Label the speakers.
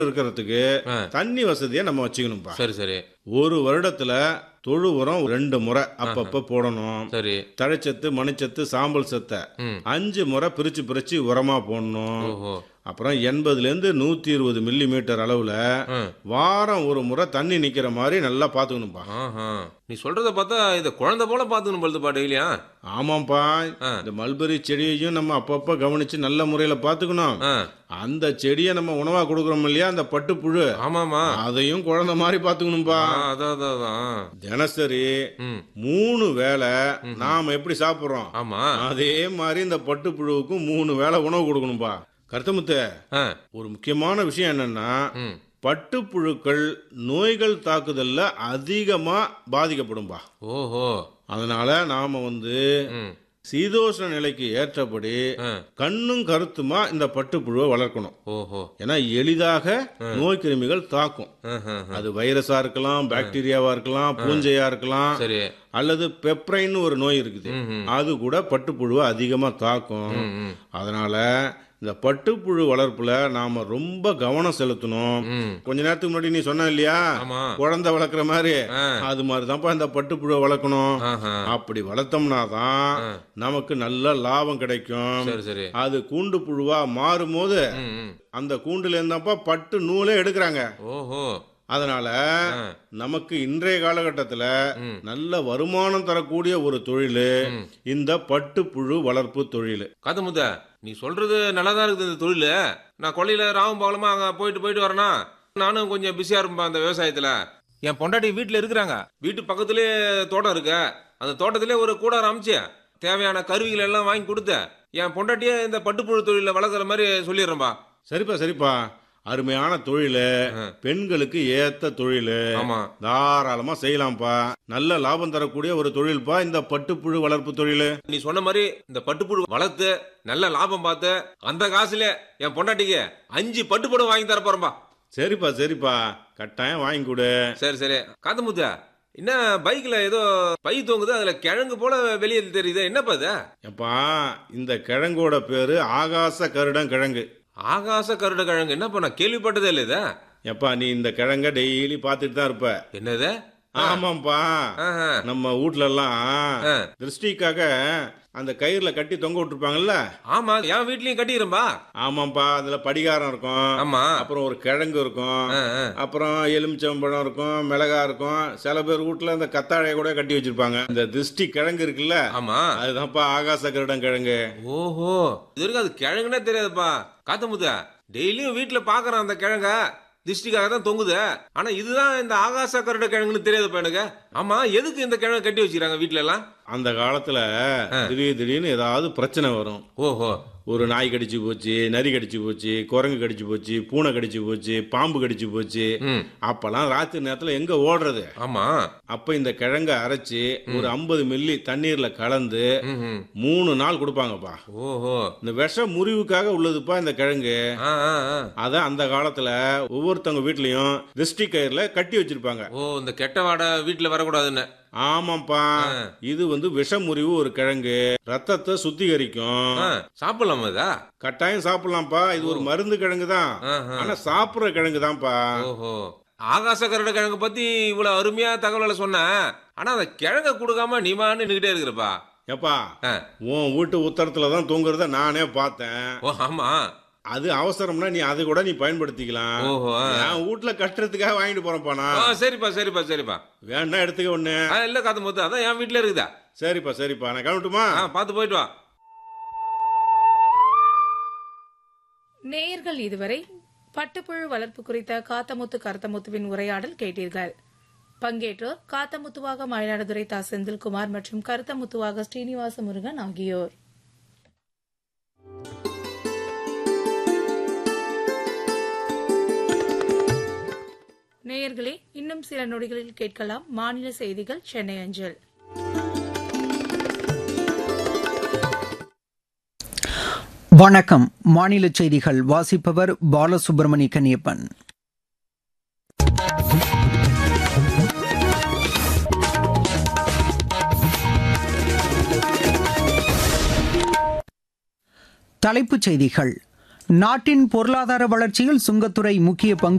Speaker 1: இருக்கிறதுக்கு
Speaker 2: ஆ.
Speaker 1: தண்ணி வசதியை நம்ம வச்சுக்கணும்ப்பா
Speaker 2: சரி சரி
Speaker 1: ஒரு வருடத்துல தொழு உரம் ரெண்டு முறை அப்பப்ப போடணும்
Speaker 2: சரி
Speaker 1: தழைச்சத்து மணிச்சத்து சாம்பல் சத்தை
Speaker 2: ம்
Speaker 1: அஞ்சு முறை பிரிச்சு பிரிச்சு உரமா போடணும்
Speaker 2: ஓஹோ
Speaker 1: அப்புறம் எண்பதுலேருந்து நூற்றி இருபது மில்லி மீட்டர் அளவில்
Speaker 2: ம்
Speaker 1: வாரம் ஒரு முறை தண்ணி நிற்கிற மாதிரி நல்லா பார்த்துக்கணும்ப்பா
Speaker 2: ஆஹா நீ சொல்றத பார்த்தா இத குழந்தை போல பாத்துக்கணும் பொழுதுப்பா டெய்லியா
Speaker 1: ஆமாம்ப்பா
Speaker 2: ஆ.
Speaker 1: இந்த மல்பெரி செடியையும் நம்ம அப்பப்போ கவனிச்சு நல்ல முறையில் பார்த்துக்கணும்
Speaker 2: ஆ
Speaker 1: அந்த செடியை நம்ம உணவாக கொடுக்குறோம் இல்லையா அந்த பட்டுப்புழு
Speaker 2: ஆமாமா
Speaker 1: அதையும் குழந்தை மாதிரி பார்த்துக்கணும்ப்பா
Speaker 2: ஆ, அதான் அதான் அதான்
Speaker 1: தினசரி
Speaker 2: ம்
Speaker 1: மூணு வேளை நாம் எப்படி சாப்பிட்றோம்
Speaker 2: ஆமா
Speaker 1: அதே மாதிரி இந்த பட்டுப்புழுவுக்கும் மூணு வேளை உணவு கொடுக்கணும்பா கருத்தமுத்து
Speaker 2: ஆ
Speaker 1: ஒரு முக்கியமான விஷயம் என்னன்னா
Speaker 2: ம்
Speaker 1: பட்டுப்புழுக்கள் நோய்கள் தாக்குதல்ல அதிகமா பாதிக்கப்படும்பா
Speaker 2: ஓஹோ
Speaker 1: அதனால நாம வந்து
Speaker 2: ம்
Speaker 1: சீதோஷ்ண நிலைக்கு ஏற்றபடி
Speaker 2: ஆ
Speaker 1: கண்ணும் கருத்துமா இந்த பட்டுப்புழுவை வளர்க்கணும்
Speaker 2: ஓஹோ
Speaker 1: ஏன்னா எளிதாக நோய் கிருமிகள் தாக்கும்
Speaker 2: ஆஹா, ஆஹா.
Speaker 1: அது வைரஸா இருக்கலாம் பாக்டீரியாவா இருக்கலாம் பூஞ்சையா இருக்கலாம்
Speaker 2: சரி
Speaker 1: அல்லது பெப்ரைன்னு ஒரு நோய் இருக்குது
Speaker 2: ம், ம்.
Speaker 1: அது கூட பட்டுப்புழுவை அதிகமா தாக்கும்
Speaker 2: ம், ம்.
Speaker 1: அதனால இந்த பட்டுப்புழு வளர்ப்புல நாம ரொம்ப கவனம் செலுத்தணும்
Speaker 2: ம்
Speaker 1: கொஞ்ச நேரத்துக்கு முன்னாடி நீ சொன்ன இல்லையா
Speaker 2: ஆமா
Speaker 1: குழந்தை வளர்க்குற மாதிரி
Speaker 2: ஆ.
Speaker 1: அது மாதிரி தான்ப்பா இந்த பட்டுப்புழுவை வளர்க்கணும்
Speaker 2: ஆஹா
Speaker 1: அப்படி வளர்த்தோம்னா தான்
Speaker 2: ஆ.
Speaker 1: நமக்கு நல்ல லாபம் கிடைக்கும்
Speaker 2: சரி சரி
Speaker 1: அது கூண்டு புழுவா மாறும்போது
Speaker 2: ம் ம்
Speaker 1: அந்த கூண்டுல இருந்தாப்பா பட்டு நூலே எடுக்கிறாங்க
Speaker 2: ஓஹோ
Speaker 1: அதனால
Speaker 2: ஆ.
Speaker 1: நமக்கு இன்றைய காலகட்டத்தில்
Speaker 2: ம்.
Speaker 1: நல்ல வருமானம் தரக்கூடிய ஒரு தொழில்
Speaker 2: ம்.
Speaker 1: இந்த பட்டுப்புழு வளர்ப்பு தொழில்
Speaker 2: காத்தமுத்த நீ சொல்றது நல்லா தான் இருக்குது இந்த தொழில் நான் கொல்லையில ராவும் பகலமா அங்க போயிட்டு போயிட்டு வரேனா நானும் கொஞ்சம் பிஸியா இருப்பேன் அந்த விவசாயத்துல என் பொண்டாட்டி வீட்டுல இருக்கிறாங்க வீட்டு பக்கத்துலயே தோட்டம் இருக்கு அந்த தோட்டத்திலே ஒரு கூடாரம் அமைச்சு தேவையான கருவிகள் எல்லாம் வாங்கி கொடுத்து என் பொண்டாட்டியே இந்த பட்டுப்புழு தொழில வளர்க்குற மாதிரி சொல்லிடுறேன்பா
Speaker 1: சரிப்பா சரிப்பா அருமையான தொழில்
Speaker 2: ஆ.
Speaker 1: பெண்களுக்கு ஏத்த தொழில்
Speaker 2: ஆமா
Speaker 1: தாராளமா செய்யலாம்ப்பா நல்ல லாபம் தரக்கூடிய ஒரு தொழில்ப்பா இந்த பட்டுப்புழு வளர்ப்பு தொழில்
Speaker 2: நீ சொன்ன மாதிரி இந்த பட்டுப்புழு வளர்த்து நல்ல லாபம் பார்த்து அந்த காசுல என் பொண்டாட்டிக்கு அஞ்சு பட்டுப்புழு வாங்கி தர போறேன்பா
Speaker 1: சரிப்பா சரிப்பா கட்டாயம் வாங்கி கொடு
Speaker 2: சரி சரி காத்தமுத்த என்ன பைக்ல ஏதோ பை தூங்குது அதுல கிழங்கு போல வெளியே தெரியுது என்னப்பா இது
Speaker 1: எப்பா இந்த கிழங்கோட பேரு ஆகாச கருடம் கிழங்கு
Speaker 2: ஆகாச கருட கிழங்கு என்னப்பா நான் கேள்விப்பட்டதே இல்லை இது
Speaker 1: எப்பா நீ இந்த கிழங்க டெய்லி பார்த்துட்டு தான் இருப்ப
Speaker 2: என்னது
Speaker 1: ஆமாப்பா
Speaker 2: ஆஹா.
Speaker 1: நம்ம வீட்ல எல்லாம்
Speaker 2: ஆ.
Speaker 1: திருஷ்டிக்காக அந்த கயிறுல கட்டி தொங்க விட்டுருப்பாங்கல்ல
Speaker 2: ஆமா என் வீட்லயும் கட்டிக்கிறேன்பா
Speaker 1: ஆமாப்பா அதுல படிகாரம் இருக்கும்
Speaker 2: ஆமா
Speaker 1: அப்புறம் ஒரு கிழங்கு இருக்கும்
Speaker 2: ஆ, ஆ.
Speaker 1: அப்புறம் எலுமிச்சம்பழம் இருக்கும் மிளகா இருக்கும் சில பேர் வீட்டுல இந்த கத்தாழைய கூட கட்டி வச்சிருப்பாங்க இந்த திருஷ்டி கிழங்கு இருக்குல்ல
Speaker 2: ஆமா
Speaker 1: அதுதான்ப்பா ஆகாச கருடம் கிழங்கு
Speaker 2: ஓஹோ இது வரைக்கும் அது கிழங்குனே தெரியாதுப்பா காத்தமுத்த டெய்லியும் வீட்டுல பாக்குறேன் அந்த கிழங்க திஷ்டிக்காக தான் தொங்குது ஆனா இதுதான் இந்த ஆகாச கருட கிழங்குன்னு தெரியாதுப்பா எனக்கு ஆமா எதுக்கு இந்த கிழங்கு கட்டி வச்சுக்கிறாங்க வீட்ல எல்லாம்
Speaker 1: அந்த காலத்துல திடீர் திடீர்னு ஏதாவது பிரச்சனை வரும்
Speaker 2: ஓஹோ
Speaker 1: ஒரு நாய் கடிச்சு போச்சு நரி கடிச்சு போச்சு குரங்கு கடிச்சு போச்சு பூனை கடிச்சு போச்சு பாம்பு கடிச்சு போச்சு
Speaker 2: ம்
Speaker 1: அப்பெல்லாம் ராத்திரி நேரத்துல எங்க ஓடுறது
Speaker 2: ஆமா
Speaker 1: அப்ப இந்த கிழங்க அரைச்சு ஒரு ஐம்பது மில்லி தண்ணீர்ல கலந்து
Speaker 2: ம் ம்
Speaker 1: மூணு நாள் கொடுப்பாங்கப்பா
Speaker 2: ஓஹோ
Speaker 1: இந்த விஷ முறிவுக்காக உள்ளதுப்பா இந்த கிழங்கு
Speaker 2: ஆ ஆ ஆ
Speaker 1: அத அந்த காலத்துல ஒவ்வொருத்தவங்க வீட்லயும் திருஷ்டி கயிறுல கட்டி வச்சிருப்பாங்க
Speaker 2: ஓ இந்த கெட்ட வாடை வீட்டுல வரக்கூடாதுன்னு
Speaker 1: ஆமாப்பா இது வந்து விஷ முறிவு ஒரு கிழங்கு ரத்தத்தை சுத்திகரிக்கும்
Speaker 2: ஆ, சாப்பிடலாமா இதா
Speaker 1: கட்டாயம் சாப்பிடலாம்ப்பா இது ஒரு மருந்து கிழங்கு தான்
Speaker 2: ஆஹா.
Speaker 1: ஆனா சாப்பிடுற கிழங்கு தான்ப்பா
Speaker 2: ஓஹோ ஆகாச கருட கிழங்கு பத்தி இவ்வளவு அருமையா தகவலை சொன்ன ஆனா அந்த கிழங்க கொடுக்காம நீ மான்னு நின்னுகிட்டே இருக்கிறப்பா
Speaker 1: ஏப்பா
Speaker 2: ஆ.
Speaker 1: உன் வீட்டு உத்தரத்துல தான் தூங்குறத நானே பார்த்தேன்
Speaker 2: ஓ ஆமா
Speaker 1: அது அவசரம்னா நீ அது கூட நீ பயன்படுத்திக்கலாம்
Speaker 2: ஓஹோ ஆ.
Speaker 1: என் வீட்டுல கட்டுறதுக்காக வாங்கிட்டு போறேன்ப்பா
Speaker 2: ஆ,
Speaker 1: நான்
Speaker 2: சரிப்பா சரிப்பா சரிப்பா
Speaker 1: வேணா எடுத்துக்க ஒண்ணு
Speaker 2: ஆ, இல்ல காத்து மொத்தம் அதான் என் வீட்டுல இருக்குதா
Speaker 1: சரிப்பா சரிப்பா நான் கிளம்பட்டுமா
Speaker 2: ஆ பார்த்து போயிட்டு வா
Speaker 3: நேயர்கள் இதுவரை பட்டுப்புழு வளர்ப்பு குறித்த காத்தமுத்து கருத்தமுத்துவின் உரையாடல் கேட்டீர்கள் பங்கேற்றோர் காத்தமுத்துவாக மயிலாடுதுறை தா செந்தில்குமார் மற்றும் கருத்தமுத்துவாக ஸ்ரீனிவாச முருகன் ஆகியோர் நேயர்களே இன்னும் சில நொடிகளில் கேட்கலாம் மாநில செய்திகள் சென்னை அஞ்சல்
Speaker 4: வணக்கம் மாநில செய்திகள் வாசிப்பவர் பாலசுப்ரமணி கன்னியப்பன் தலைப்புச் செய்திகள் நாட்டின் பொருளாதார வளர்ச்சியில் சுங்கத்துறை முக்கிய பங்கு